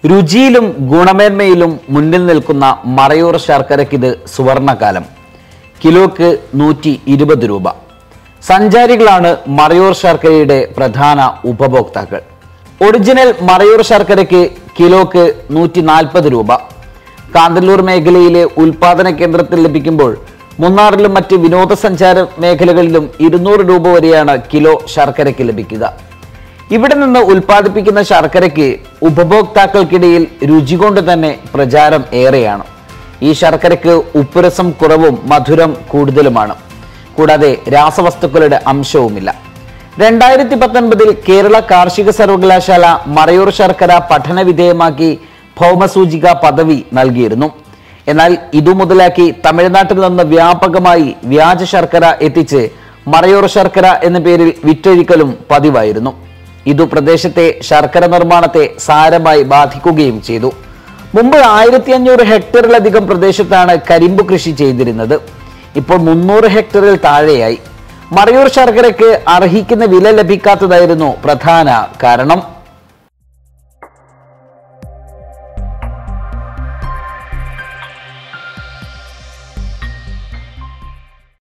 രുചിയിലും ഗുണമേന്മയിലും മുന്നിൽ നിൽക്കുന്ന മറയൂർ ശർക്കരയ്ക്കിത് സുവർണകാലം കിലോക്ക് നൂറ്റി ഇരുപത് രൂപ സഞ്ചാരികളാണ് മറയൂർ ശർക്കരയുടെ പ്രധാന ഉപഭോക്താക്കൾ ഒറിജിനൽ മറയൂർ ശർക്കരയ്ക്ക് കിലോക്ക് നൂറ്റി നാൽപ്പത് രൂപ കാന്തല്ലൂർ മേഖലയിലെ ഉൽപാദന കേന്ദ്രത്തിൽ ലഭിക്കുമ്പോൾ മൂന്നാറിലും മറ്റ് വിനോദസഞ്ചാര മേഖലകളിലും ഇരുന്നൂറ് രൂപ വരെയാണ് കിലോ ശർക്കരയ്ക്ക് ലഭിക്കുക ഇവിടെ നിന്ന് ഉൽപ്പാദിപ്പിക്കുന്ന ശർക്കരയ്ക്ക് ഉപഭോക്താക്കൾക്കിടയിൽ രുചി കൊണ്ട് തന്നെ പ്രചാരം ഏറെയാണ് ഈ ശർക്കരയ്ക്ക് ഉപ്പുരസം കുറവും മധുരം കൂടുതലുമാണ് കൂടാതെ രാസവസ്തുക്കളുടെ അംശവുമില്ല രണ്ടായിരത്തി പത്തൊൻപതിൽ കേരള കാർഷിക സർവകലാശാല മറയൂർ ശർക്കര പഠന വിധേയമാക്കി ഭൗമസൂചിക പദവി നൽകിയിരുന്നു എന്നാൽ ഇതു മുതലാക്കി തമിഴ്നാട്ടിൽ നിന്ന് വ്യാപകമായി വ്യാജ ശർക്കര എത്തിച്ച് മറയൂർ ശർക്കര എന്ന പേരിൽ വിറ്റഴിക്കലും പതിവായിരുന്നു ഇതു പ്രദേശത്തെ ശർക്കര നിർമ്മാണത്തെ സാരമായി ബാധിക്കുകയും ചെയ്തു മുമ്പ് ആയിരത്തി അഞ്ഞൂറ് ഹെക്ടറിലധികം പ്രദേശത്താണ് കരിമ്പ് കൃഷി ചെയ്തിരുന്നത് ഇപ്പോൾ മുന്നൂറ് ഹെക്ടറിൽ താഴെയായി മറയൂർ ശർക്കരയ്ക്ക് അർഹിക്കുന്ന വില ലഭിക്കാത്തതായിരുന്നു പ്രധാന കാരണം